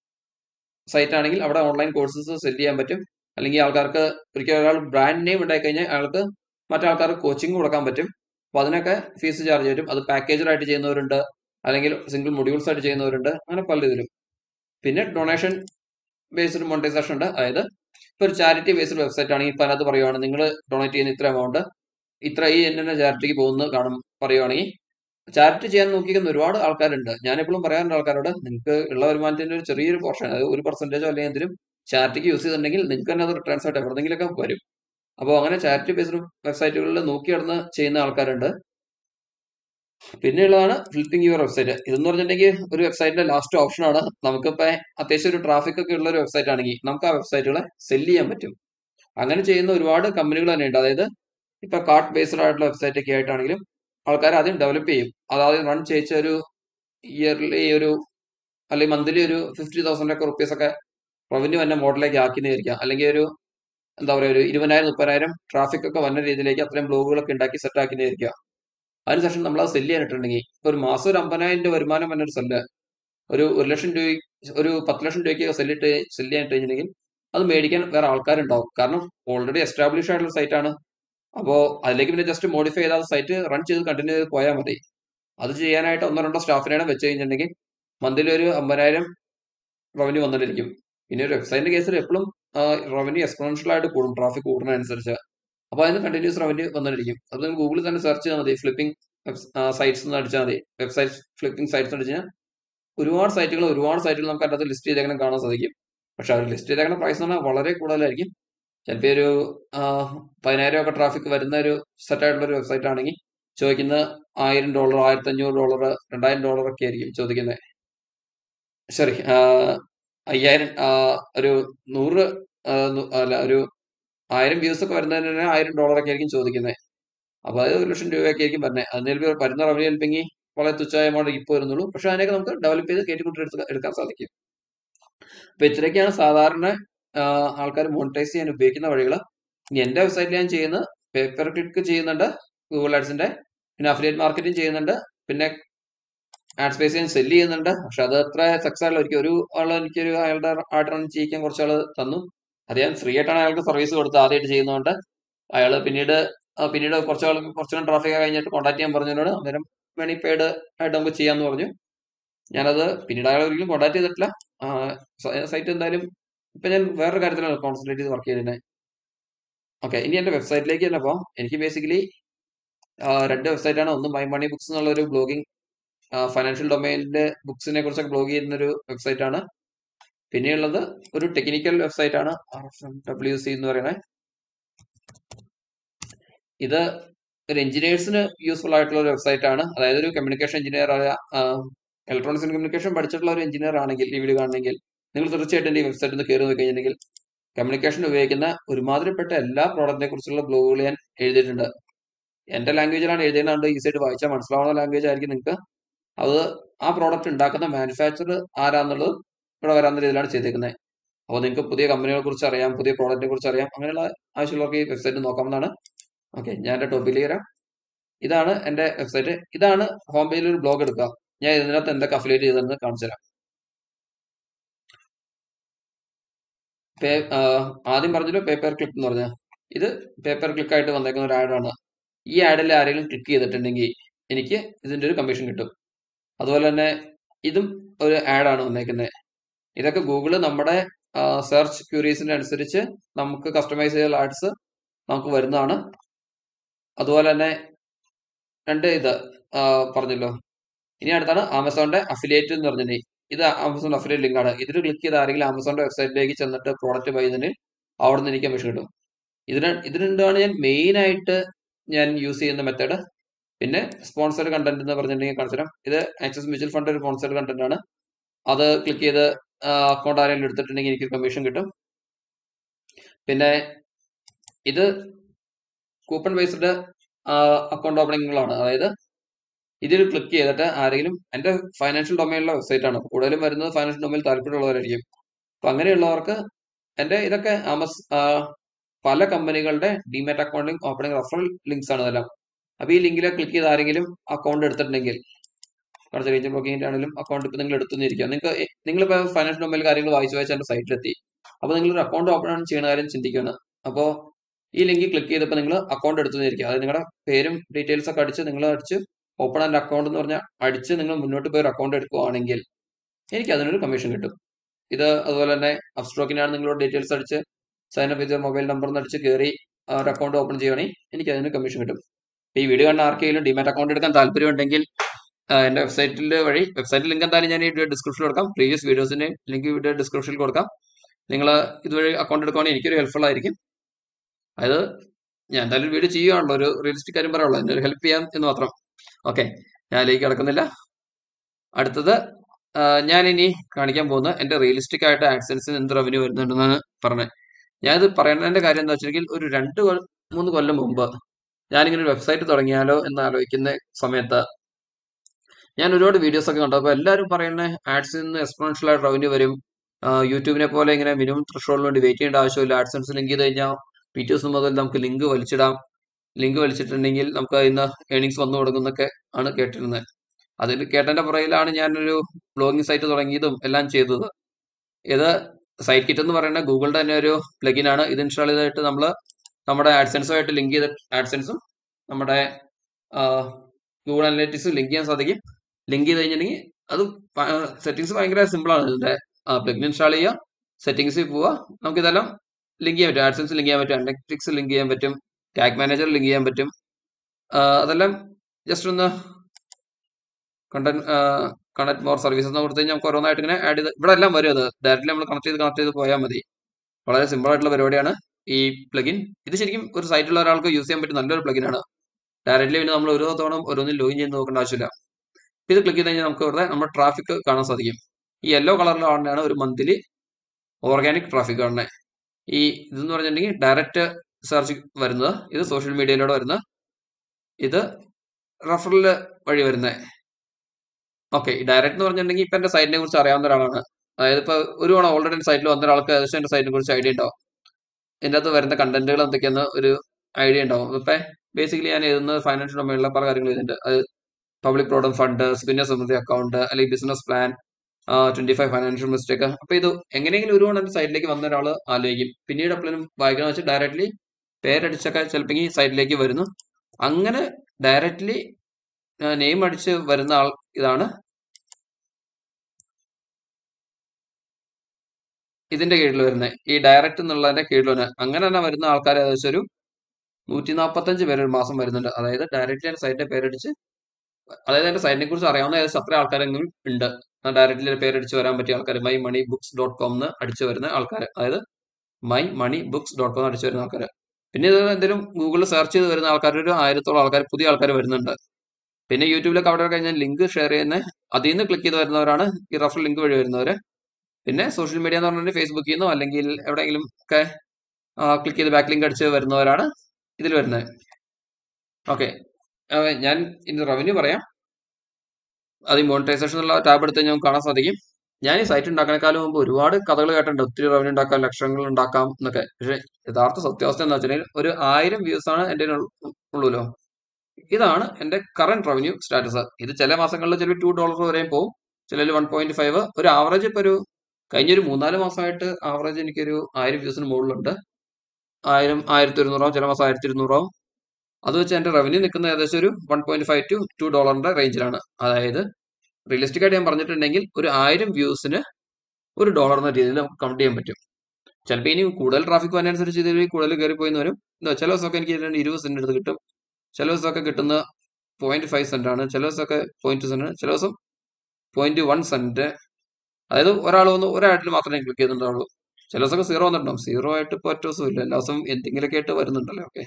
സൈറ്റ് ആണെങ്കിൽ അവിടെ ഓൺലൈൻ കോഴ്സസ് സെറ്റ് ചെയ്യാൻ പറ്റും അല്ലെങ്കിൽ ആൾക്കാർക്ക് ഒരിക്കൽ ഒരാൾ ബ്രാൻഡ് നെയിം ഉണ്ടായി കഴിഞ്ഞാൽ അയാൾക്ക് മറ്റാൾക്കാർക്ക് കോച്ചിങ് കൊടുക്കാൻ പറ്റും അപ്പോൾ അതിനൊക്കെ ഫീസ് ചാർജ് ചെയ്യും അത് പാക്കേജായിട്ട് ചെയ്യുന്നവരുണ്ട് അല്ലെങ്കിൽ സിംഗിൾ മൊഡ്യൂൾസ് ആയിട്ട് ചെയ്യുന്നവരുണ്ട് അങ്ങനെ പല ഇതിലും പിന്നെ ഡൊണേഷൻ ബേസ്ഡ് മോണിറ്റൈസേഷൻ ഉണ്ട് അതായത് ഇപ്പോൾ ഒരു ചാരിറ്റി ബേസ്ഡ് വെബ്സൈറ്റ് ആണെങ്കിൽ ഇപ്പം അതിനകത്ത് പറയുവാണ് നിങ്ങൾ ഡൊണേറ്റ് ചെയ്യുന്ന ഇത്ര എമൗണ്ട് ഇത്ര ഈ എന്നെ ചാരിറ്റിക്ക് പോകുന്നത് കാണും പറയുവാണെങ്കിൽ ചാരിറ്റി ചെയ്യാൻ നോക്കിക്കുന്ന ഒരുപാട് ആൾക്കാരുണ്ട് ഞാൻ എപ്പോഴും പറയാറുണ്ട് ആൾക്കാരോട് നിങ്ങൾക്ക് ഉള്ള വരുമാനത്തിന്റെ ഒരു ചെറിയൊരു പോർഷൻ അതായത് ഒരു പെർസെന്റേജോ അല്ലെങ്കിൽ എന്തെങ്കിലും ചാരിറ്റിക്ക് യൂസ് ചെയ്തിട്ടുണ്ടെങ്കിൽ നിങ്ങൾക്ക് തന്നെ അത് റിട്ടേൺസ് ആയിട്ട് എവിടെന്നെങ്കിലൊക്കെ വരും അപ്പോൾ അങ്ങനെ ചാരിറ്റി ബേസ്ഡ് വെബ്സൈറ്റുകളിൽ നോക്കി നടന്ന് ചെയ്യുന്ന ആൾക്കാരുണ്ട് പിന്നെയുള്ളതാണ് ഫ്ലിപ്പിംഗ് യുവർ വെബ്സൈറ്റ് ഇതെന്ന് പറഞ്ഞിട്ടുണ്ടെങ്കിൽ ഒരു വെബ്സൈറ്റിന്റെ ലാസ്റ്റ് ഓപ്ഷൻ ആണ് നമുക്കിപ്പോ അത്യാവശ്യം ഒരു ട്രാഫിക് ഒക്കെ ഉള്ള ഒരു വെബ്സൈറ്റ് ആണെങ്കിൽ നമുക്ക് ആ വെബ്സൈറ്റുകളെ സെല് ചെയ്യാൻ പറ്റും അങ്ങനെ ചെയ്യുന്ന ഒരുപാട് കമ്പനികൾ തന്നെ ഉണ്ട് അതായത് ഇപ്പൊ കാർട്ട് ബേസ്ഡ് ആയിട്ടുള്ള വെബ്സൈറ്റ് ഒക്കെ ആയിട്ടാണെങ്കിലും ആൾക്കാർ ആദ്യം ഡെവലപ്പ് ചെയ്യും അതായത് റൺ ചെയ്യിച്ച ഒരു ഇയർലി ഒരു അല്ലെങ്കിൽ മന്ത്ലി ഒരു ഫിഫ്റ്റി തൗസൻഡ് ഒക്കെ റുപ്പീസ് ഒക്കെ റവന്യൂ തന്നെ മോഡലിലേക്ക് ആക്കി നേരിക്കാം അല്ലെങ്കിൽ ഒരു എന്താ പറയുക ഒരു ഇരുപതിനായിരം മുപ്പതിനായിരം ട്രാഫിക് ഒക്കെ വന്ന രീതിയിലേക്ക് അത്രയും ബ്ലോഗുകളൊക്കെ ഉണ്ടാക്കി സെറ്റ് ആക്കി നേരിക്കുക അതിനുശേഷം നമ്മൾ അത് സെല് ചെയ്യാനിട്ടുണ്ടെങ്കിൽ ഒരു മാസം ഒരു അമ്പതിനായിരം രൂപ വരുമാനം വന്ന ഒരു സെല്ല് ഒരു ഒരു ലക്ഷം രൂപ ഒരു പത്ത് ലക്ഷം രൂപയ്ക്ക് സെല്ലിട്ട് സെല് ചെയ്യാനിട്ട് കഴിഞ്ഞിട്ടുണ്ടെങ്കിൽ അത് മേടിക്കാൻ വേറെ ആൾക്കാരുണ്ടാവും കാരണം ഓൾറെഡി എസ്റ്റാബ്ലിഷ് ആയിട്ടുള്ള സൈറ്റ് ആണ് അപ്പോൾ അതിലേക്ക് പിന്നെ ജസ്റ്റ് മോഡിഫൈ ചെയ്താൽ സൈറ്റ് റൺ ചെയ്ത് കണ്ടിന്യൂ ചെയ്ത് പോയാൽ മതി അത് ചെയ്യാനായിട്ട് ഒന്നോ രണ്ടോ സ്റ്റാഫിനെയാണ് വെച്ച് കഴിഞ്ഞിട്ടുണ്ടെങ്കിൽ മന്ത്ലി ഒരു അമ്പതിനായിരം റവന്യൂ വന്നിട്ടിരിക്കും പിന്നെ ഒരു വെബ്സൈറ്റിന്റെ കേസിൽ എപ്പോഴും റവന്യൂ എക്സ്പോണൻഷ്യൽ ആയിട്ട് കൂടും ട്രാഫിക് കൂടുന്നതനുസരിച്ച് അപ്പോൾ അതിന് കണ്ടിന്യൂസ് റവന്യൂ വന്നിരിക്കും അത് നിങ്ങൾ ഗൂഗിളിൽ തന്നെ സെർച്ച് ചെയ്താൽ മതി ഫ്ലിപ്പിംഗ് സൈറ്റ്സ് എന്ന് അടിച്ചാൽ മതി വെബ്സൈറ്റ് ഫ്ലിപ്പിംഗ് സൈറ്റ്സ് അടിച്ച് കഴിഞ്ഞാൽ ഒരുപാട് സൈറ്റുകൾ ഒരുപാട് സൈറ്റുകൾ നമുക്ക് അതിനകത്ത് ലിസ്റ്റ് ചെയ്തേക്കണം കാണാൻ സാധിക്കും പക്ഷെ അവർ ലിസ്റ്റ് ചെയ്തേക്കുന്ന പ്രൈസ് എന്ന് പറഞ്ഞാൽ വളരെ കൂടുതലായിരിക്കും ചിലപ്പോൾ ഒരു പതിനായിരം ഒക്കെ ട്രാഫിക് വരുന്ന ഒരു സെറ്റ് ആയിട്ടുള്ള ഒരു വെബ്സൈറ്റ് ആണെങ്കിൽ ചോദിക്കുന്നത് ആയിരം ഡോളർ ആയിരത്തി അഞ്ഞൂറ് ഡോളർ രണ്ടായിരം ഡോളർ ഒക്കെ ആയിരിക്കും ചോദിക്കുന്നത് സോറി അയ്യായിരം ഒരു നൂറ് അല്ല ഒരു ആയിരം വ്യൂസ് ഒക്കെ വരുന്നതിന് തന്നെ ആയിരം ഡോളർ ഒക്കെ ആയിരിക്കും ചോദിക്കുന്നത് അപ്പൊ അത് ഒരു ലക്ഷം രൂപയൊക്കെ ആയിരിക്കും പറഞ്ഞത് അതിന് വരുന്ന റവന്യൂ ചിലപ്പെങ്കിൽ വളരെ തുച്ഛമായ എമൗണ്ട് ഇപ്പോൾ വരുന്നുള്ളൂ പക്ഷെ അതിനൊക്കെ നമുക്ക് ഡെവലപ്പ് ചെയ്ത് കയറ്റിക്കൊണ്ട് എടുത്ത് എടുക്കാൻ സാധിക്കും അപ്പൊ ഇത്രയൊക്കെയാണ് സാധാരണ ആൾക്കാർ മോണിറ്റൈസ് ചെയ്യാൻ ഉപയോഗിക്കുന്ന വഴികൾ ഇനി എന്റെ വെബ്സൈറ്റിൽ ഞാൻ ചെയ്യുന്നത് പേപ്പർ ക്ലിക്ക് ചെയ്യുന്നുണ്ട് ഗൂഗിൾ ആഡ്സിന്റെ പിന്നെ അഫിലിയേറ്റ് മാർക്കറ്റിംഗ് ചെയ്യുന്നുണ്ട് പിന്നെ ആഡ് സ്പേസ് ഞാൻ സെല് ചെയ്യുന്നുണ്ട് പക്ഷെ അത് അത്ര സക്സസ് ആയില്ല ഒരിക്കൽ ഒരു ആൾ എനിക്കൊരു അയാളുടെ ആഡ് റൺ ചെയ്യിക്കാൻ കുറച്ച് ആൾ തന്നു അത് ഞാൻ ഫ്രീ ആയിട്ടാണ് അയാൾക്ക് സർവീസ് കൊടുത്ത് ആദ്യമായിട്ട് ചെയ്യുന്നതുകൊണ്ട് അയാൾ പിന്നീട് പിന്നീട് കുറച്ച് ആൾ കുറച്ചുകൂടെ ട്രാഫിക് കഴിഞ്ഞിട്ട് കോൺടാക്ട് ചെയ്യാൻ പറഞ്ഞതിനോട് അന്നേരം വേണി പെയ്ഡ് ആയിട്ട് നമുക്ക് ചെയ്യാമെന്ന് പറഞ്ഞു ഞാനത് പിന്നീട് അയാൾ ഒരിക്കലും കോൺടാക്ട് ചെയ്തിട്ടില്ല സൈറ്റ് എന്തായാലും ഇപ്പൊ ഞാൻ വേറൊരു കാര്യത്തിലാണ് കോൺസെൻട്രേറ്റ് ചെയ്ത് വർക്ക് ചെയ്തിരുന്നത് ഓക്കെ ഇനി എന്റെ വെബ്സൈറ്റിലേക്ക് തന്നെ പോകാം എനിക്ക് ബേസിക്കലി രണ്ട് വെബ്സൈറ്റാണ് ഒന്ന് മൈ മണി ബുക്സ് എന്നുള്ള ഒരു ബ്ലോഗിംഗ് ഫൈനാൻഷ്യൽ ഡൊമൈനിന്റെ ബുക്സിനെ കുറിച്ചൊക്കെ ബ്ലോഗ് ചെയ്യുന്ന ഒരു വെബ്സൈറ്റ് ആണ് പിന്നെയുള്ളത് ഒരു ടെക്നിക്കൽ വെബ്സൈറ്റ് ആണ് ഡബ്ല്യു സി എന്ന് പറയുന്നത് ഇത് ഒരു എഞ്ചിനീയേഴ്സിന് യൂസ്ഫുൾ ആയിട്ടുള്ള ഒരു വെബ്സൈറ്റ് ആണ് അതായത് ഒരു കമ്മ്യൂണിക്കേഷൻ എഞ്ചിനീയർ ആയ ഇലക്ട്രോണിക്സ് ആൻഡ് കമ്മ്യൂണിക്കേഷൻ പഠിച്ചിട്ടുള്ള ഒരു എഞ്ചിനീയർ ആണെങ്കിൽ ഈ വീഡിയോ കാണണമെങ്കിൽ നിങ്ങൾ തീർച്ചയായിട്ടും ഈ വെബ്സൈറ്റിൽ നിന്ന് കയറി നോക്കി കഴിഞ്ഞിട്ടുണ്ടെങ്കിൽ കമ്മ്യൂണിക്കേഷൻ ഉപയോഗിക്കുന്ന ഒരുമാതിരിപ്പെട്ട എല്ലാ പ്രോഡക്റ്റിനെ കുറിച്ചുള്ള ബ്ലോഗുകൾ ഞാൻ എഴുതിയിട്ടുണ്ട് എന്റെ ലാംഗ്വേജിലാണ് എഴുതിയതുകൊണ്ട് ഈസി ആയിട്ട് വായിച്ചാൽ മനസ്സിലാവുന്ന ലാംഗ്വേജ് ആയിരിക്കും നിങ്ങൾക്ക് അത് ആ പ്രോഡക്റ്റ് ഉണ്ടാക്കുന്ന മാനുഫാക്ചർ ആരാന്നുള്ളത് ഇവിടെ വരാവുന്ന രീതിയിലാണ് ചെയ്തേക്കുന്നത് അപ്പോൾ നിങ്ങൾക്ക് പുതിയ കമ്പനികളെ കുറിച്ച് അറിയാം പുതിയ പ്രോഡക്റ്റിനെ കുറിച്ച് അറിയാം അങ്ങനെയുള്ള ആവശ്യമുള്ളവർക്ക് ഈ വെബ്സൈറ്റ് നോക്കാവുന്നതാണ് ഓക്കെ ഞാൻ എൻ്റെ ടോപ്പിലേക്ക് വരാം ഇതാണ് എൻ്റെ വെബ്സൈറ്റ് ഇതാണ് ഹോം പേജിൽ ഒരു ബ്ലോഗ് എടുക്കുക ഞാൻ ഇതിനകത്ത് എന്തൊക്കെ അഫിലേറ്റ് ചെയ്തതെന്ന് കാണിച്ചു തരാം ആദ്യം പറഞ്ഞല്ലോ പേപ്പർ ക്ലിക്ക് എന്ന് പറഞ്ഞ ഇത് പേപ്പർ ക്ലിക്ക് ആയിട്ട് വന്നേക്കുന്ന ഒരു ആഡാണ് ഈ ആഡിൽ ആരെങ്കിലും ക്ലിക്ക് ചെയ്തിട്ടുണ്ടെങ്കിൽ എനിക്ക് ഇതിന്റെ ഒരു കമ്മീഷൻ കിട്ടും അതുപോലെ തന്നെ ഇതും ഒരു ആഡാണ് വന്നേക്കുന്നത് ഇതൊക്കെ ഗൂഗിള് നമ്മുടെ സെർച്ച് ക്യൂരീസിന്റെ അനുസരിച്ച് നമുക്ക് കസ്റ്റമൈസ് ചെയ്ത ആഡ്സ് നമുക്ക് വരുന്നതാണ് അതുപോലെ തന്നെ രണ്ട് ഇത് പറഞ്ഞല്ലോ ഇനി അടുത്താണ് ആമസോണിന്റെ അഫിലിയേറ്റ് എന്ന് പറഞ്ഞിട്ടുണ്ടെങ്കിൽ ഇത് ആമസോൺ അഫിലിയേറ്റ് ലിങ്ക് ആണ് ഇതിൽ ക്ലിക്ക് ചെയ്ത് ആരെങ്കിലും ആമസോണിന്റെ വെബ്സൈറ്റിലേക്ക് ചെന്നിട്ട് പ്രോഡക്റ്റ് ബൈ ചെയ്തതിന് അവിടെ നിന്ന് എനിക്ക് കമ്മീഷൻ കിട്ടും ഇതിന് ഇതിനുണ്ടാണ് ഞാൻ മെയിൻ ആയിട്ട് ഞാൻ യൂസ് ചെയ്യുന്ന മെത്തേഡ് പിന്നെ സ്പോൺസർഡ് കണ്ടന്റ് എന്ന് പറഞ്ഞിട്ടുണ്ടെങ്കിൽ കാണിച്ചുതരാം ഇത് ആക്സസ് മ്യൂച്വൽ ഫണ്ട് ഒരു സ്പോൺസർഡ് കണ്ടന്റ് ആണ് അത് ക്ലിക്ക് ചെയ്ത് അക്കൗണ്ട് ആരെങ്കിലും എടുത്തിട്ടുണ്ടെങ്കിൽ എനിക്ക് കമ്മീഷൻ കിട്ടും പിന്നെ ഇത് കൂപ്പൺ ബേസ്ഡ് അക്കൗണ്ട് ഓപ്പണിങ്ങുകളാണ് അതായത് ഇതിൽ ക്ലിക്ക് ചെയ്തിട്ട് ആരെങ്കിലും എൻ്റെ ഫൈനാൻഷ്യൽ ഡൊമൈനിലുള്ള വെബ്സൈറ്റ് ആണ് കൂടുതലും വരുന്നത് ഫൈനാൻഷ്യൽ ഡൊമൈനിൽ താല്പര്യമുള്ളവരായിരിക്കും അപ്പൊ അങ്ങനെയുള്ളവർക്ക് എൻ്റെ ഇതൊക്കെ ആമസ് ആ, പല കമ്പനികളുടെ demat accounting opening referral links ആണ് ഇതെല്ലാം അപ്പൊ ഈ ലിങ്കിൽ ക്ലിക്ക് ചെയ്ത് ആരെങ്കിലും അക്കൗണ്ട് എടുത്തിട്ടുണ്ടെങ്കിൽ കുറച്ച് റീജിയൻ ബ്ലോക്കിങ്ങിന്റെ ആണെങ്കിലും അക്കൗണ്ട് ഇപ്പൊ നിങ്ങൾ എടുത്തുന്നിരിക്കുക നിങ്ങൾക്ക് നിങ്ങളിപ്പോ ഫൈനാൻഷ്യൽ മൊബൈൽ കാര്യങ്ങൾ വായിച്ച് വായിച്ച് എന്റെ സൈറ്റിലെത്തി അപ്പൊ നിങ്ങൾ ഒരു അക്കൗണ്ട് ഓപ്പൺ ചെയ്യുന്ന കാര്യം ചിന്തിക്കുകയാണ് അപ്പോൾ ഈ ലിങ്കിൽ ക്ലിക്ക് ചെയ്തപ്പോൾ നിങ്ങൾ അക്കൗണ്ട് എടുത്തുന്നിരിക്കുക അതായത് നിങ്ങളുടെ പേരും ഡീറ്റെയിൽസ് ഒക്കെ അടിച്ച് നിങ്ങൾ അടിച്ച് ഓപ്പൺ ആൻഡ് അക്കൗണ്ട് എന്ന് പറഞ്ഞാൽ അടിച്ച് നിങ്ങൾ മുന്നോട്ട് പോയി ഒരു അക്കൗണ്ട് എടുക്കുകയാണെങ്കിൽ എനിക്ക് അതിനൊരു കമ്മീഷൻ കിട്ടും ഇത് അതുപോലെ തന്നെ അപ്സ്ട്രോക്കിനാണ് നിങ്ങളോട് ഡീറ്റെയിൽസ് അടിച്ച് സൈൻ അപ്പ് ചെയ്ത മൊബൈൽ നമ്പർ അടിച്ച് കയറി ആ ഒരു അക്കൗണ്ട് ഓപ്പൺ ചെയ്യുകയാണെങ്കിൽ എനിക്ക് അതിന് കമ്മീഷൻ കിട്ടും ഈ വീഡിയോ കണ്ട ആർക്കെങ്കിലും ഡിമാറ്റ് അക്കൗണ്ട് എടുക്കാൻ താല്പര്യം ഉണ്ടെങ്കിൽ എന്റെ വെബ്സൈറ്റിൽ വഴി വെബ്സൈറ്റ് ലിങ്ക് എന്തായാലും ഞാൻ ഈ ഡിസ്ക്രിപ്ഷനിൽ കൊടുക്കാം പ്രീവിയസ് വീഡിയോസിന്റെ ലിങ്ക് വീഡിയോ ഡിസ്ക്രിപ്ഷനിൽ കൊടുക്കാം നിങ്ങൾ ഇതുവഴി അക്കൗണ്ട് എടുക്കുകയാണെങ്കിൽ എനിക്കൊരു ഹെൽപ്ഫുൾ ആയിരിക്കും അതായത് ഞാൻ എന്തായാലും വീഡിയോ ചെയ്യുകയാണല്ലോ ഒരു റിയലിസ്റ്റിക് കാര്യം പറയുള്ളൂ എന്നെ ഒരു ഹെൽപ്പ് ചെയ്യാം എന്ന് മാത്രം ഓക്കെ ഞാൻ അതിലേക്ക് കിടക്കുന്നില്ല അടുത്തത് ഞാൻ ഇനി കാണിക്കാൻ പോകുന്ന എന്റെ റിയലിസ്റ്റിക് ആയിട്ട് ആക്സൻസിന് എന്ത് റവന്യൂ വരുന്നുണ്ടെന്നാണ് പറഞ്ഞത് ഞാനിത് പറയുന്നതിന്റെ കാര്യം എന്താ വെച്ചിട്ടുണ്ടെങ്കിൽ ഒരു രണ്ട് കൊല്ല- മൂന്ന് കൊല്ലം മുമ്പ് ഞാനിങ്ങനെ ഒരു വെബ്സൈറ്റ് തുടങ്ങിയാലോ എന്ന് ആലോചിക്കുന്ന സമയത്ത് ഞാൻ ഒരുപാട് വീഡിയോസ് ഒക്കെ കണ്ടു അപ്പോൾ എല്ലാവരും പറയുന്ന ആഡ്സിൽ നിന്ന് എക്സ്പോണൻഷ്യൽ ആയിട്ട് റവന്യൂ വരും ആ, യൂട്യൂബിനെ പോലെ ഇങ്ങനെ മിനിമം ത്രഷോളിന് വേണ്ടി വെയിറ്റ് ചെയ്യേണ്ട ആവശ്യമില്ല ആഡ്സൻസ് ലിങ്ക് ചെയ്ത് കഴിഞ്ഞാൽ പിറ്റേഴ്സ് മുതൽ നമുക്ക് ലിങ്ക് വലിച്ചിടാം ലിങ്ക് വലിച്ചിട്ടുണ്ടെങ്കിൽ നമുക്ക് ഇന്ന് ഏണിങ്സ് വന്നു തുടങ്ങുന്നൊക്കെ ആണ് കേട്ടിരുന്നത് അതിൽ കേട്ടതിന്റെ പുറകിലാണ് ഞാനൊരു ബ്ലോഗിംഗ് സൈറ്റ് തുടങ്ങിയതും എല്ലാം ചെയ്തത് ഇത് സൈറ്റ് കിറ്റ് എന്ന് പറയുന്ന ഗൂഗിളിന്റെ തന്നെ ഒരു പ്ലഗിൻ ആണ് ഇത് ഇൻസ്റ്റാൾ ചെയ്തിട്ട് നമ്മൾ നമ്മുടെ ആഡ്സെൻസുമായിട്ട് ലിങ്ക് ചെയ്ത ആഡ്സെൻസും നമ്മുടെ ഗൂഗിൾ അനലറ്റിക്സും ലിങ്ക് ചെയ്യാൻ സാധിക്കും ലിങ്ക് ചെയ്ത് കഴിഞ്ഞിട്ടുണ്ടെങ്കിൽ അത് സെറ്റിങ്സ് ഭയങ്കര സിമ്പിൾ ആണ് ഇതിന്റെ പ്ലഗിൻ ഇൻസ്റ്റാൾ ചെയ്യുക സെറ്റിങ്സിൽ പോവുക നമുക്ക് ഇതെല്ലാം ലിങ്ക് ചെയ്യാൻ പറ്റും ആഡ്സെൻസ് ലിങ്ക് ചെയ്യാൻ പറ്റും അനലറ്റിക്സ് ലിങ്ക് ചെയ്യാൻ പറ്റും ടാഗ് മാനേജർ ലിങ്ക് ചെയ്യാൻ പറ്റും ആ, അതെല്ലാം ജസ്റ്റ് ഒന്ന് കണ്ടന്റ് കണക്ട് മോർ സർവീസസ് എന്ന് കൊടുത്തു കഴിഞ്ഞാൽ നമുക്ക് ഓരോന്നായിട്ട് ഇങ്ങനെ ആഡ് ചെയ്ത് ഇവിടെ എല്ലാം വരും അത് ഡയറക്റ്റ്ലി നമ്മൾ കണക്ട് ചെയ്ത് കണക്ട് ചെയ്ത് പോയാൽ മതി വളരെ സിമ്പിൾ ആയിട്ടുള്ള പരിപാടിയാണ് ഈ പ്ലഗിൻ ഇത് ശരിക്കും ഒരു സൈറ്റിലുള്ള ഒരാൾക്ക് യൂസ് ചെയ്യാൻ പറ്റിയ നല്ലൊരു plugin ആണ് ഡയറക്റ്റ്ലി പിന്നെ നമ്മൾ ഓരോ തവണ ഓരോന്നിൽ ലോഗിൻ ചെയ്ത് നോക്കേണ്ട ആവശ്യമില്ല ഇത് ക്ലിക്ക് ചെയ്ത് കഴിഞ്ഞാൽ നമുക്ക് ഇവിടെ നമ്മുടെ ട്രാഫിക് കാണാൻ സാധിക്കും ഈ യെല്ലോ കളറിൽ കാണുന്നതാണ് ഒരു മന്ത്ലി ഓർഗാനിക് ട്രാഫിക് കാണുന്നത് ഈ ഇതെന്ന് പറഞ്ഞിട്ടുണ്ടെങ്കിൽ ഡയറക്റ്റ് സെർച്ച് വരുന്നത് ഇത് സോഷ്യൽ മീഡിയയിലൂടെ വരുന്നത് ഇത് റഫറൽ വഴി വരുന്നത് ഓക്കെ ഡയറക്റ്റ് എന്ന് പറഞ്ഞിട്ടുണ്ടെങ്കിൽ ഇപ്പൊ എന്റെ സൈറ്റിനെ കുറിച്ച് അറിയാവുന്ന ഒരാളാണ് അതായത് ഇപ്പൊ ഒരു തവണ ഓൾറെഡി സൈറ്റിൽ വന്ന ഒരാൾക്ക് ഏകദേശം എന്റെ സൈറ്റിനെ കുറിച്ച് ഐഡിയ ഉണ്ടാവും ഇതിന്റെ അകത്ത് വരുന്ന കണ്ടന്റുകൾ എന്തൊക്കെയെന്ന് ഒരു ഐഡിയ ഉണ്ടാവും ഇപ്പൊ ബേസിക്കലി ഞാൻ എഴുതുന്ന ഫൈനാൻഷ്യൽ ഡൊമൈനിലുള്ള പല കാര്യങ്ങളും ഇതിന്റെ അത് public product fund Sukanya Samriddhi account അല്ലെങ്കിൽ business plan twenty five financial mistake അപ്പൊ ഇത് എങ്ങനെയെങ്കിലും ഒരു എന്റെ സൈറ്റിലേക്ക് വന്ന ഒരാൾ ആലോചിക്കും പിന്നീട് എപ്പോഴും വായിക്കുന്ന വെച്ചാൽ ഡയറക്ട്ലി പേരടിച്ചൊക്കെ ചിലപ്പോൾ ഈ സൈറ്റിലേക്ക് വരുന്നു അങ്ങനെ ഡയറക്ട്ലി നെയിം അടിച്ച് വരുന്ന ആൾ ഇതാണ് ഇതിന്റെ കീഴിൽ വരുന്നത് ഈ ഡയറക്റ്റ് എന്നുള്ളതിന്റെ കീഴിൽ വരുന്നത് അങ്ങനെ തന്നെ വരുന്ന ആൾക്കാർ ഏകദേശം ഒരു നൂറ്റി നാൽപ്പത്തഞ്ച് പേര് ഒരു മാസം വരുന്നുണ്ട് അതായത് ഡയറക്റ്റ്ലി എന്റെ സൈറ്റിന്റെ പേരടിച്ച് അതായത് എന്റെ സൈറ്റിനെ കുറിച്ച് അറിയാവുന്ന ഏകദേശം അത്ര ആൾക്കാരെങ്കിലും ഉണ്ട് ഡയറക്റ്റ്ലി പേരടിച്ച് വരാൻ പറ്റിയ ആൾക്കാർ my money books dot com എന്ന് അടിച്ചു വരുന്ന ആൾക്കാർ അതായത് my money books dot com അടിച്ചു വരുന്ന ആൾക്കാർ പിന്നെ ഇത് എന്തെങ്കിലും ഗൂഗിളിൽ സെർച്ച് ചെയ്ത് വരുന്ന ആൾക്കാർ ഒരു ആയിരത്തോളം ആൾക്കാർ പുതിയ ആൾക്കാർ വരുന്നുണ്ട് പിന്നെ യൂട്യൂബിലൊക്കെ അവിടെ കഴിഞ്ഞാൽ ലിങ്ക് ഷെയർ ചെയ്യുന്ന അതിൽ നിന്ന് ക്ലിക്ക് ചെയ്ത് വരുന്നവരാണ് ഈ റഫർ ലിങ്ക് വഴി വരുന്നവര് പിന്നെ സോഷ്യൽ മീഡിയ എന്ന് പറഞ്ഞാൽ ഫേസ്ബുക്കിൽ നിന്നോ അല്ലെങ്കിൽ എവിടെയെങ്കിലും ഒക്കെ ക്ലിക്ക് ചെയ്ത് ബാക്ക് ലിങ്ക് അടിച്ച് വരുന്നവരാണ് ഇതിൽ വരുന്നത് ഓക്കെ ഞാൻ ഇന്ന് റവന്യൂ പറയാം അത് മോണിറ്റൈസേഷൻ എന്നുള്ള ടാബ് എടുത്ത് നമുക്ക് കാണാൻ സാധിക്കും ഞാൻ ഈ സൈറ്റ് ഉണ്ടാക്കണേക്കാളും മുമ്പ് ഒരുപാട് കഥകൾ കേട്ടിട്ടുണ്ട് ഒത്തിരി റവന്യൂ ഉണ്ടാക്കാം ലക്ഷങ്ങൾ ഉണ്ടാക്കാം എന്നൊക്കെ പക്ഷേ യഥാർത്ഥ സത്യാവസ്ഥ എന്ന് വെച്ചിട്ടുണ്ടെങ്കിൽ ഒരു ആയിരം വ്യൂസ് ആണ് എൻ്റെ ഉള്ളൂല്ലോ ഇതാണ് എൻ്റെ കറന്റ് റവന്യൂ സ്റ്റാറ്റസ് ഇത് ചില മാസങ്ങളിൽ ചില ടു ഡോളർ വരെയും പോകും ചിലതിൽ വൺ പോയിന്റ് ഫൈവ് ഒരു ആവറേജ് ഇപ്പൊ ഒരു കഴിഞ്ഞൊരു മൂന്നാല് മാസമായിട്ട് ആവറേജ് എനിക്കൊരു ആയിരം വ്യൂസിന് മുകളിലുണ്ട് ആയിരം ആയിരത്തി ഒരുന്നൂറാവും ചില മാസം ആയിരത്തി ഇരുന്നൂറാവും അത് വെച്ച് എൻ്റെ റവന്യൂ നിൽക്കുന്ന ഏകദേശം ഒരു one point five to two ഡോളറിന്റെ റേഞ്ചിലാണ് അതായത് റിയലിസ്റ്റിക് ആയിട്ട് ഞാൻ പറഞ്ഞിട്ടുണ്ടെങ്കിൽ ഒരു ആയിരം വ്യൂസിന് ഒരു ഡോളർ എന്ന രീതിയിൽ നമുക്ക് കൗണ്ട് ചെയ്യാൻ പറ്റും ചിലപ്പോൾ ഇനി കൂടുതൽ ട്രാഫിക് വരുന്നതനുസരിച്ച് ഇതിൽ കൂടുതൽ കയറി പോയി വരും എന്താ ചില ദിവസമൊക്കെ എനിക്ക് ഇതിന് ഇരുപത് സെന്റ് അടുത്ത് കിട്ടും ചില ദിവസമൊക്കെ കിട്ടുന്ന പോയിന്റ് ഫൈവ് സെന്റ് ആണ് ചില ദിവസമൊക്കെ പോയിന്റ് സെന്റ് ചില ദിവസം പോയിന്റ് വൺ സെന്റ് അതായത് ഒരാൾ വന്ന് ഒരാട്ടിൽ മാത്രമേ ക്ലിക്ക് ചെയ്യുന്നുണ്ടാവുള്ളൂ ചില ദിവസമൊക്കെ സീറോ വന്നിട്ടുണ്ടാവും സീറോ ആയിട്ട് ഇപ്പോൾ ഒറ്റ ദിവസവും ഇല്ല എല്ലാ ദിവസവും എന്തെങ്കിലുമൊക്കെ ആയിട്ട് വരുന്നുണ്ടല്ലോ ഓക്കെ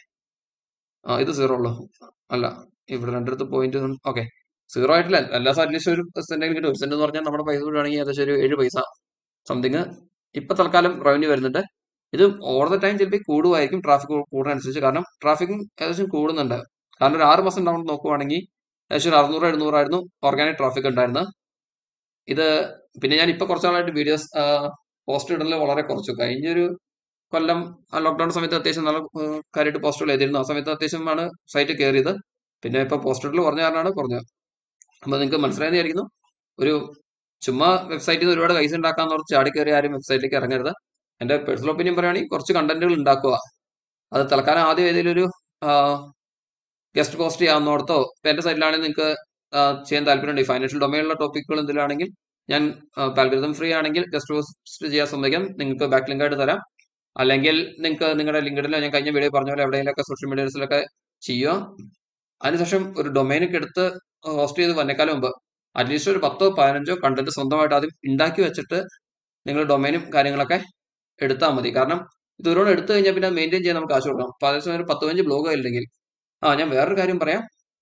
ആ ഇത് സീറോ ഉള്ളൂ അല്ല ഇവിടെ രണ്ടിടത്ത് പോയിന്റ് ഓക്കെ സീറോ ആയിട്ടില്ല എല്ലാ ദിവസവും അറ്റ്ലീസ്റ്റ് ഒരു സെന്റെങ്കിലും കിട്ടും ഒരു സെന്റ് എന്ന് പറഞ്ഞാൽ നമ്മുടെ പൈസ വിടുകയാണെങ്കിൽ ഏകദേശം ഒരു ഏഴ് പൈസ സംതിങ് ഇപ്പൊ തൽക്കാലം റവന്യൂ വരുന്നുണ്ട് ഇത് ഓവർ ദ ടൈം ചിലപ്പോൾ കൂടുമായിരിക്കും ട്രാഫിക് കൂടുന്നതനുസരിച്ച് കാരണം ട്രാഫിക്കും ഏകദേശം കൂടുന്നുണ്ട് കാരണം ഒരു ആറ് മാസം ഡൗൺ നോക്കുവാണെങ്കിൽ ഏകദേശം ഒരു അറുന്നൂറ് എഴുന്നൂറായിരുന്നു ഓർഗാനിക് ട്രാഫിക് ഉണ്ടായിരുന്നത് ഇത് പിന്നെ ഞാൻ ഇപ്പൊ കുറച്ച് നാളായിട്ട് വീഡിയോസ് പോസ്റ്റ് ഇടൽ വളരെ കുറച്ചു കഴിഞ്ഞൊരു കൊല്ലം ലോക്ക്ഡൌൺ സമയത്ത് അത്യാവശ്യം നല്ല ഏഹ്, കാര്യമായിട്ട് പോസ്റ്റുകൾ എഴുതിയിരുന്നു ആ സമയത്ത് അത്യാവശ്യമാണ് സൈറ്റ് കയറിയത് പിന്നെ ഇപ്പൊ പോസ്റ്റ് ഇടൽ കുറഞ്ഞ കാരണമാണ് കുറഞ്ഞത് അപ്പൊ നിങ്ങൾക്ക് മനസ്സിലായെന്ന് വിചാരിക്കുന്നു ഒരു ചുമ്മാ വെബ്സൈറ്റിൽ നിന്ന് ഒരുപാട് പൈസ ഉണ്ടാക്കാന്ന് പറഞ്ഞ് ചാടി കയറി ആരും വെബ്സൈറ്റിലേക്ക് ഇറങ്ങരുത് എന്റെ പേഴ്സണൽ ഒപ്പീനിയൻ പറയുകയാണെങ്കിൽ കുറച്ച് കണ്ടന്റുകൾ ഉണ്ടാക്കുക അത് തൽക്കാലം ആദ്യം ഏതെങ്കിലും ഒരു ഗസ്റ്റ് പോസ്റ്റ് ചെയ്യാവുന്നോടത്തോ ഇപ്പൊ എന്റെ സൈറ്റിലാണെങ്കിൽ നിങ്ങൾക്ക് ചെയ്യാൻ താല്പര്യമുണ്ട് ഈ ഫൈനാൻഷ്യൽ ഡൊമൈനുള്ള ടോപ്പിക്കുകൾ എന്തിലാണെങ്കിൽ ഞാൻ പാൽഗരിതം ഫ്രീ ആണെങ്കിൽ ഗസ്റ്റ് പോസ്റ്റ് ചെയ്യാൻ സമ്മതിക്കാം നിങ്ങൾക്ക് ബാക്ക് ലിങ്ക് ആയിട്ട് തരാം അല്ലെങ്കിൽ നിങ്ങൾക്ക് നിങ്ങളുടെ ലിങ്കിഡിലോ ഞാൻ കഴിഞ്ഞ വീഡിയോ പറഞ്ഞ പോലെ എവിടെയെങ്കിലൊക്കെ സോഷ്യൽ മീഡിയസിലൊക്കെ ചെയ്യുക അതിനുശേഷം ഒരു ഡൊമൈനൊക്കെ എടുത്ത് ഹോസ്റ്റ് ചെയ്ത് വന്നേക്കാളും മുമ്പ് അറ്റ്ലീസ്റ്റ് ഒരു പത്തോ പതിനഞ്ചോ കണ്ടന്റ് സ്വന്തമായിട്ട് ആദ്യം ഉണ്ടാക്കി വെച്ചിട്ട് നിങ്ങൾ ഡൊമൈനും കാര്യങ്ങളൊക്കെ എടുത്താൽ മതി കാരണം ഇത് ഒരുപാട് എടുത്തു കഴിഞ്ഞാൽ പിന്നെ മെയിൻറ്റെയിൻ ചെയ്യാൻ നമുക്ക് ആവശ്യം കൊടുക്കണം അപ്പൊ അതേസമയം ഒരു പത്ത് പതിനഞ്ച് ബ്ലോഗ് ഇല്ലെങ്കിൽ ആ ഞാൻ വേറൊരു കാര്യം പറയാം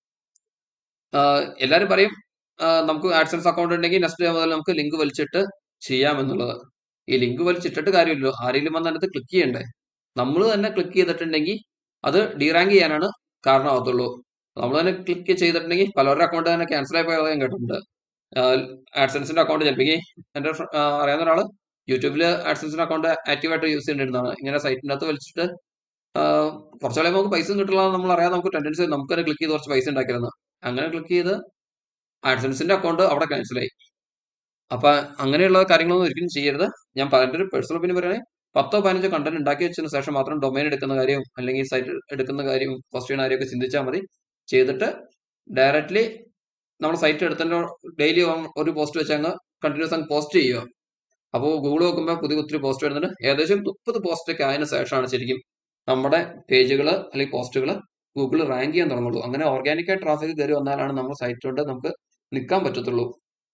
ആഹ് എല്ലാരും പറയും ആഹ് നമുക്ക് ആഡ്സൻസ് അക്കൗണ്ട് ഉണ്ടെങ്കിൽ നെക്സ്റ്റ് ഡേ മുതൽ നമുക്ക് ലിങ്ക് വലിച്ചിട്ട് ചെയ്യാമെന്നുള്ളത് ഈ ലിങ്ക് വലിച്ചിട്ടിട്ട് കാര്യമില്ലല്ലോ ആരെങ്കിലും വന്ന് അതിനകത്ത് ക്ലിക്ക് ചെയ്യണ്ടേ നമ്മൾ തന്നെ ക്ലിക്ക് ചെയ്തിട്ടുണ്ടെങ്കിൽ അത് ഡീറാങ്ക് ചെയ്യാനാണ് കാരണമാകത്തുള്ളൂ നമ്മൾ തന്നെ ക്ലിക്ക് ചെയ്തിട്ടുണ്ടെങ്കിൽ പലരുടെ അക്കൗണ്ട് തന്നെ ക്യാൻസൽ ആയി പോയത് ഞാൻ കേട്ടിട്ടുണ്ട് ആഡ്സൻസിന്റെ അക്കൗണ്ട് ചിലപ്പോൾ എന്റെ ഫ്ര- ആഹ് അറിയാവുന്ന ഒരാള് യൂട്യൂബിൽ ആഡ്സൻസിന്റെ അക്കൗണ്ട് ആക്റ്റീവായിട്ട് യൂസ് ചെയ്തിരുന്നതാണ് ഇങ്ങനെ സൈറ്റിന്റെ അകത്ത് വലിച്ചിട്ട് ആഹ് കുറച്ച് കളയുമ്പോൾ നമുക്ക് പൈസ കിട്ടില്ല നമ്മൾ അറിയാതെ നമുക്ക് ടെൻഡൻസി നമുക്ക് തന്നെ ക്ലിക്ക് ചെയ്ത് കുറച്ച് പൈസ ഉണ്ടാക്കിയിരുന്നു അങ്ങനെ ക്ലിക്ക് ചെയ്ത് ആഡ്സൻസിന്റെ അക്കൗണ്ട് അവിടെ cancel ആയി അപ്പൊ അങ്ങനെയുള്ള കാര്യങ്ങളൊന്നും ഒരിക്കലും ചെയ്യരുത് ഞാൻ പ- എൻ്റെ ഒരു പേഴ്സണൽ ഒപ്പീനിയൻ പറയുകയാണെങ്കിൽ പത്തോ പതിനഞ്ചോ കണ്ടന്റ് ഉണ്ടാക്കി വെച്ചതിന് ശേഷം മാത്രം ഡൊമൈൻ എടുക്കുന്ന കാര്യവും അല്ലെങ്കിൽ സൈറ്റ് എടുക്കുന്ന കാര്യവും പോസ്റ്റ് ചെയ്യുന്ന കാര്യമൊക്കെ ചിന്തിച്ചാൽ മതി ചെയ്തിട്ട് ഡയറക്റ്റ്ലി നമ്മുടെ സൈറ്റ് എടുത്തതിന്റെ ഡെയിലി ഒരു പോസ്റ്റ് വെച്ച് അങ്ങ് കണ്ടിന്യൂസ് അങ്ങ് പോസ്റ്റ് ചെയ്യുക അപ്പോൾ ഗൂഗിൾ നോക്കുമ്പോൾ പുതിയ ഒത്തിരി പോസ്റ്റ് വരുന്നുണ്ട് ഏകദേശം മുപ്പത് പോസ്റ്റ് ഒക്കെ ആയതിനു ശേഷമാണ് ശരിക്കും നമ്മുടെ പേജുകൾ അല്ലെങ്കിൽ പോസ്റ്റുകൾ ഗൂഗിൾ റാങ്ക് ചെയ്യാൻ തുടങ്ങുള്ളൂ അങ്ങനെ ഓർഗാനിക് ആയി ട്രാഫിക് കയറി വന്നാലാണ് നമ്മുടെ സൈറ്റ് കൊണ്ട് നമുക്ക് നിൽക്കാൻ പറ്റത്തുള്ളൂ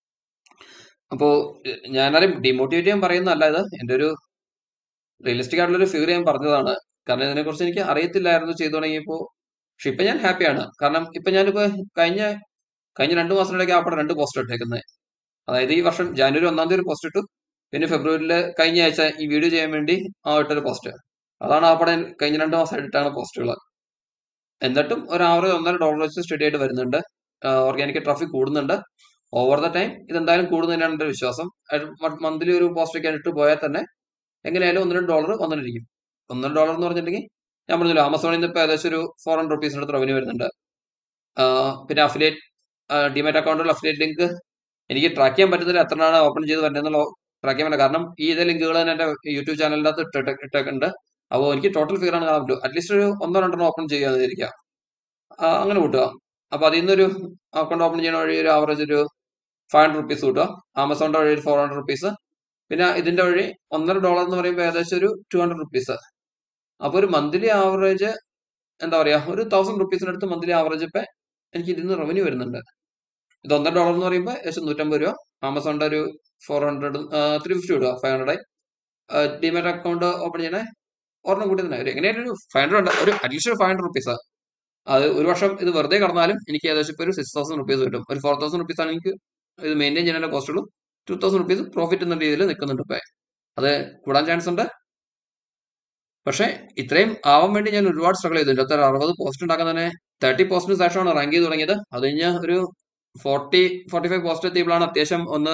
അപ്പോൾ ഞാനാരും ഡിമോട്ടിവേറ്റ് ചെയ്യാൻ പറയുന്നതല്ല ഇത് എൻ്റെ ഒരു റിയലിസ്റ്റിക് ആയിട്ടുള്ള ഒരു ഫിഗർ ഞാൻ പറഞ്ഞതാണ് കാരണം ഇതിനെക്കുറിച്ച് എനിക്ക് അറിയത്തില്ലായിരുന്നു ചെയ്തു തുടങ്ങിയപ്പോൾ പക്ഷെ ഇപ്പൊ ഞാൻ ഹാപ്പിയാണ് കാരണം ഇപ്പൊ ഞാനിപ്പോ കഴിഞ്ഞ കഴിഞ്ഞ രണ്ടു മാസത്തിനിടയ്ക്ക് ആ പടം രണ്ട് പോസ്റ്റ് ഇട്ടേക്കുന്നത് അതായത് ഈ വർഷം ജാനുവരി ഒന്നാം തീയതി ഒരു പോസ്റ്റ് ഇട്ടു പിന്നെ ഫെബ്രുവരിയിൽ കഴിഞ്ഞ ആഴ്ച ഈ വീഡിയോ ചെയ്യാൻ വേണ്ടി ആ ഇട്ടൊരു പോസ്റ്റ് അതാണ് ആ പടം കഴിഞ്ഞ രണ്ട് മാസമായിട്ടാണ് പോസ്റ്റുകൾ എന്നിട്ടും ഒരു ആവറേജ് ഒന്നര ഡോളർ വെച്ച് സ്റ്റഡി ആയിട്ട് വരുന്നുണ്ട് ഓർഗാനിക് ട്രാഫിക് കൂടുന്നുണ്ട് ഓവർ ദ ടൈം ഇതെന്തായാലും കൂടുന്നതിനാണ് എൻ്റെ വിശ്വാസം മന്ത്ലി ഒരു പോസ്റ്റ് ഒക്കെ ഇട്ട് പോയാൽ തന്നെ എങ്ങനെയായാലും ഒന്ന് രണ്ട് ഡോളർ വന്നിട്ടിരിക്കും ഒന്നര ഡോളർ എന്ന് പറഞ്ഞിട്ടുണ്ടെങ്കിൽ ഞാൻ പറഞ്ഞല്ലോ ആമസോണിൽ നിന്ന് ഇപ്പോൾ ഏകദേശം ഒരു ഫോർ ഹൺഡ്രഡ് റുപ്പീസിൻ്റെ അടുത്ത് റവന്യൂ വരുന്നുണ്ട് ആഹ് പിന്നെ അഫിലിയേറ്റ് ഡിമാറ്റ് അക്കൗണ്ടിലുള്ള അഫിലിയേറ്റ് ലിങ്ക് എനിക്ക് ട്രാക്ക് ചെയ്യാൻ പറ്റുന്നില്ല എത്രയാണ് ഓപ്പൺ ചെയ്ത് വരുന്നതെന്നുള്ള ട്രാക്ക് ചെയ്യാൻ പറ്റില്ല കാരണം ഈ ഇതേ ലിങ്കുകൾ തന്നെ എൻ്റെ യൂട്യൂബ് ചാനലിൻ്റെ അകത്ത് ഇട്ടിട്ട് ഇട്ടേക്കുന്നുണ്ട് അപ്പോൾ എനിക്ക് ടോട്ടൽ ഫിഗർ ആണ് കാണാൻ പറ്റും അറ്റ്ലീസ്റ്റ് ഒരു ഒന്നോ രണ്ടെണ്ണം ഓപ്പൺ ചെയ്യാന്ന് വിചാരിക്കുക ആ, അങ്ങനെ കൂട്ടുക അപ്പോൾ അതിൽ നിന്നൊരു അക്കൗണ്ട് ഓപ്പൺ ചെയ്യുന്ന വഴി ഒരു ആവറേജ് ഒരു ഫൈവ് ഹൺഡ്രഡ് റുപ്പീസ് കിട്ടുക ആമസോണിന്റെ വഴി ഒരു ഫോർ ഹൺഡ്രഡ് റുപ്പീസ് പിന്നെ ഇതിന്റെ വഴി ഒന്നര ഡോളർ എന്ന് പറയുമ്പോൾ ഏകദേശം ഒരു ടു ഹൺഡ്രഡ് റുപ്പീസ് അപ്പോൾ ഒരു മന്ത്ലി ആവറേജ് എന്താ പറയാ ഒരു തൗസൻഡ് റുപ്പീസിന് അടുത്ത് മന്ത്ലി ആവറേജ് ഇപ്പം എനിക്ക് ഇതിൽ നിന്ന് റവന്യൂ വരുന്നുണ്ട് ഇത് ഒന്നര ഡോളർ എന്ന് പറയുമ്പോൾ ഏകദേശം നൂറ്റമ്പത് രൂപ ആമസോണിന്റെ ഒരു ഫോർ ഹൺഡ്രഡ് ത്രീ ഫിഫ്റ്റി രൂപ five hundred demat account open ചെയ്യണേ ഒരെണ്ണം കൂട്ടി തന്നെ ഒരു എങ്ങനെയായാലും ഒരു ഫൈവ് ഹൺഡ്രഡ് ഒരു അറ്റ്ലീസ്റ്റ് ഒരു ഫൈവ് ഹൺഡ്രഡ് റുപ്പീസ് അത് ഒരു വർഷം ഇത് വെറുതെ കടന്നാലും എനിക്ക് ഏകദേശം ഇപ്പോൾ ഒരു സിക്സ് തൗസൻഡ് റുപ്പീസ് കിട്ടും ഒരു ഫോർ തൗസൻഡ് റുപ്പീസ് ആണ് എനിക്ക് ഇത് മെയിൻറ്റെയിൻ ചെയ്യാനുള്ള കോസ്റ്റ് ഉള്ളൂ ടു തൗസൻഡ് റുപ്പീസ് പ്രോഫിറ്റ് എന്ന രീതിയിൽ നിൽക്കുന്നുണ്ട് ഇപ്പം അത് കൂടാൻ ചാൻസ് ഉണ്ട് പക്ഷേ ഇത്രയും ആവാൻ വേണ്ടി ഞാൻ ഒരുപാട് സ്ട്രഗിൾ ചെയ്തു ഇതിൻ്റെ അകത്ത് അറുപത് പോസ്റ്റ് ഉണ്ടാക്കാൻ തന്നെ തേർട്ടി പോസ്റ്റിന് ശേഷമാണ് റാങ്ക് ചെയ്ത് തുടങ്ങിയത് അത് കഴിഞ്ഞ് ഒരു ഫോർട്ടി ഫോർട്ടി ഫൈവ് പോസ്റ്റ് എത്തിയപ്പോഴാണ് അത്യാവശ്യം ഒന്ന്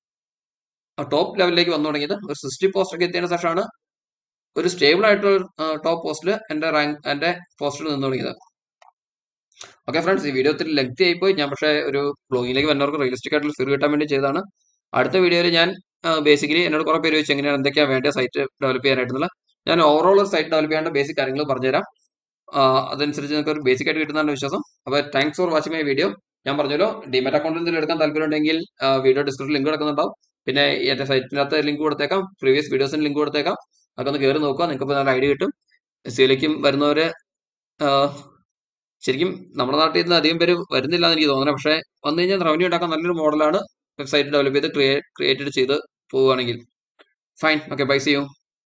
ടോപ്പ് ലെവലിലേക്ക് വന്നു തുടങ്ങിയത് ഒരു സിക്സ്റ്റി പോസ്റ്റ് ഒക്കെ എത്തിയതിനു ശേഷമാണ് ഒരു സ്റ്റേബിൾ ആയിട്ടുള്ള ടോപ്പ് പോസ്റ്റിൽ എൻ്റെ റാങ്ക് എൻ്റെ പോസ്റ്റിൽ നിന്ന് തുടങ്ങിയത് ഓക്കെ ഫ്രണ്ട്സ് ഈ വീഡിയോ ഒത്തിരി ലെങ്തി ആയിപ്പോയി ഞാൻ പക്ഷേ ഒരു ബ്ലോഗിലേക്ക് വരുന്നവർക്ക് റിയലിസ്റ്റിക് ആയിട്ടുള്ള ഫിർ കിട്ടാൻ വേണ്ടി ചെയ്തതാണ് അടുത്ത വീഡിയോയിൽ ഞാൻ ബേസിക്കലി എന്നോട് കുറേ പേര് ചോദിച്ചു എങ്ങനെയാണ് എന്തൊക്കെയാണ് വേണ്ട സൈറ്റ് ഡെവലപ്പ് ചെയ്യാനായിട്ടുള്ള ഞാൻ ഓവറോൾ ഒരു സൈറ്റ് ഡെവലപ്പ് ചെയ്യേണ്ട ബേസിക് കാര്യങ്ങൾ പറഞ്ഞുതരാം ആ, അതനുസരിച്ച് നിങ്ങൾക്ക് ഒരു ബേസിക് ആയിട്ട് കിട്ടുന്നതാണ് വിശ്വാസം അപ്പോൾ thanks for watching my video ഞാൻ പറഞ്ഞല്ലോ ഡിമാറ്റ് അക്കൗണ്ടിൽ എന്തെങ്കിലും എടുക്കാൻ താല്പര്യം ഉണ്ടെങ്കിൽ വീഡിയോ ഡിസ്ക്രിപ്ഷൻ ലിങ്ക് കിടക്കുന്നുണ്ടാവും പിന്നെ എൻ്റെ സൈറ്റിനകത്ത് ലിങ്ക് കൊടുത്തേക്കാം പ്രീവിയസ് വീഡിയോസിന് ലിങ്ക് കൊടുത്തേക്കാം അതൊക്കെ ഒന്ന് കയറി നോക്കുക നിങ്ങൾക്ക് ഇപ്പോൾ നല്ല ഐഡിയ കിട്ടും സിയിലേക്കും വരുന്നവര് ആ, ശരിക്കും നമ്മുടെ നാട്ടിൽ നിന്ന് അധികം പേര് വരുന്നില്ല എന്ന് എനിക്ക് തോന്നുന്നത് പക്ഷേ വന്നു കഴിഞ്ഞാൽ റവന്യൂ ഉണ്ടാക്കാൻ നല്ലൊരു മോഡലാണ് വെബ്സൈറ്റ് ഡെവലപ്പ് ചെയ്ത് ക്രിയേറ്റ് ചെയ്ത് പോവുകയാണെങ്കിൽ fine okay bye see U